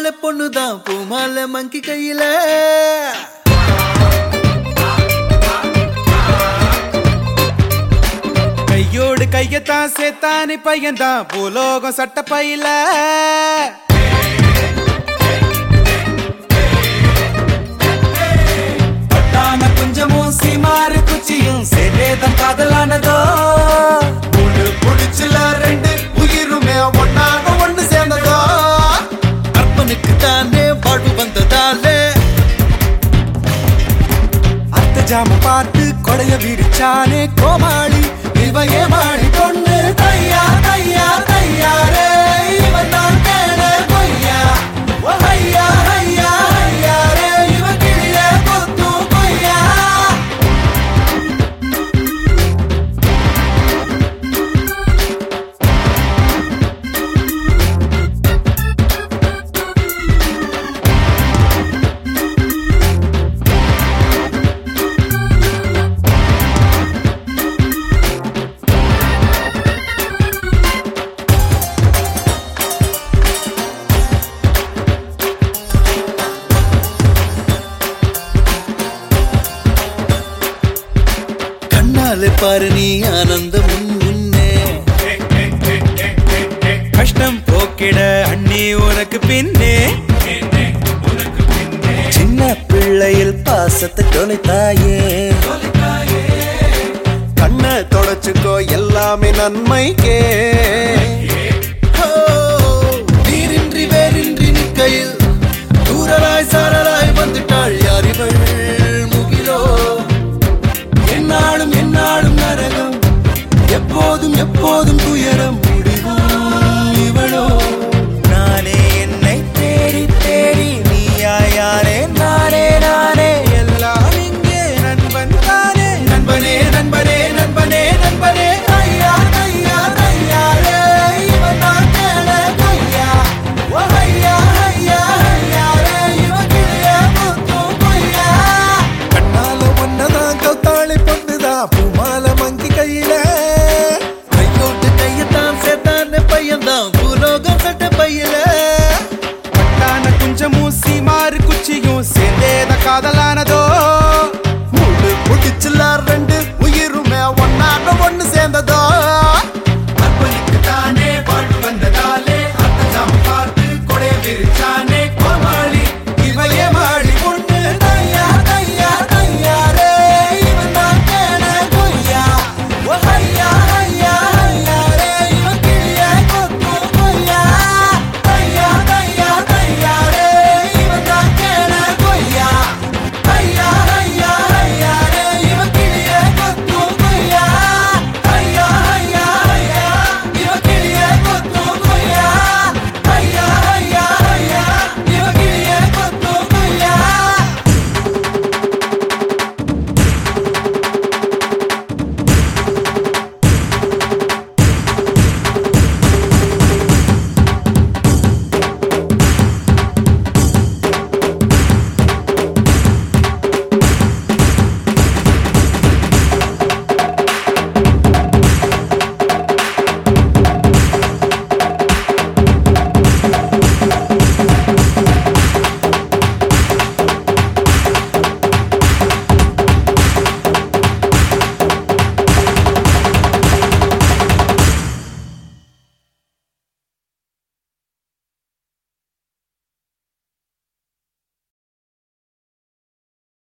பூமாலை பொண்ணுதான் பூமாலை மங்கி கையில கையோடு கையத்தான் சேத்தானி பையன்தான் பூலோகம் சட்ட பையில பட்டான குஞ்சமும் சீமாறு குச்சியும் சேதேதம் காதலானதோ ஒண்ணு புடிச்சுல ரெண்டு உயிருமே ஒன்னாக ஒண்ணு சேர்ந்ததோ அப்பனுக்கு தானே வாழ்வு வந்ததாலே அத்த ஜாம பார்த்து கொடைய விரிச்சானே கோமாளி இவையே மாடி பொண்ணு தையா தையா தையாரே இவன் தான் கேட கொய்யா ஓ ஐயா ஐயா ஐயா ரே இவன் கிளியே கொத்து கொய்யா கண்ணாலே பாரு நீ ஆனந்தம் உன் முன்னே கஷ்டம் போக்கிட அண்ணி உனக்கு பின்னே சின்ன பிள்ளையில் பாசத்தை தொலைத்தாயே கண்ணை தொடச்சுக்கோ எல்லாமே நன்மைக்கே ஓ, நீரின்றி வேரின்றி நிற்கையில் தூரலாய் சாரலாய் வந்துட்டாள் யார் இவள் முகிலோ என்னாலும் என்னாலும் நரகம் எப்போதும் எப்போதும் துயரம்